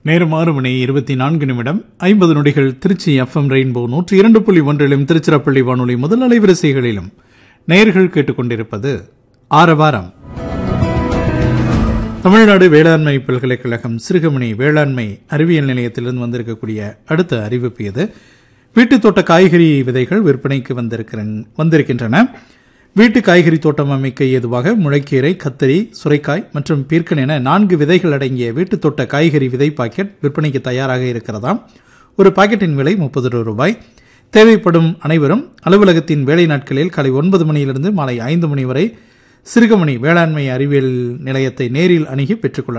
நேரம் ஆறு மணி இருபத்தி நான்கு நிமிடம் ஐம்பது நொடிகள் திருச்சி எஃப்எம் ரெயின்போ நூற்றி இரண்டு புள்ளி ஒன்றிலும் திருச்சிராப்பள்ளி வானொலி முதல் அலைவரிசைகளிலும் நேயர்கள் கேட்டுக்கொண்டிருப்பது ஆரவாரம் தமிழ்நாடு வேளாண்மை பல்கலைக்கழகம் சிறுகமணி வேளாண்மை அறிவியல் நிலையத்திலிருந்து வந்திருக்கக்கூடிய அடுத்த அறிவிப்பு இது வீட்டுத் தோட்ட காய்கறி விதைகள் விற்பனைக்கு வந்திருக்கிற வந்திருக்கின்றன வீட்டு காய்கறி தோட்டம் அமைக்க ஏதுவாக முளைக்கீரை கத்தரி சுரைக்காய் மற்றும் பீர்க்கன் என நான்கு விதைகள் அடங்கிய வீட்டுத் தோட்ட காய்கறி விதை பாக்கெட் விற்பனைக்கு தயாராக இருக்கிறதாம் ஒரு பாக்கெட்டின் விலை முப்பது ரூபாய் தேவைப்படும் அனைவரும் அலுவலகத்தின் வேலை நாட்களில் காலை ஒன்பது மணியிலிருந்து மாலை ஐந்து மணி வரை சிறுகமணி வேளாண்மை அறிவியல் நிலையத்தை நேரில் அணுகி பெற்றுக்கொள்ளலாம்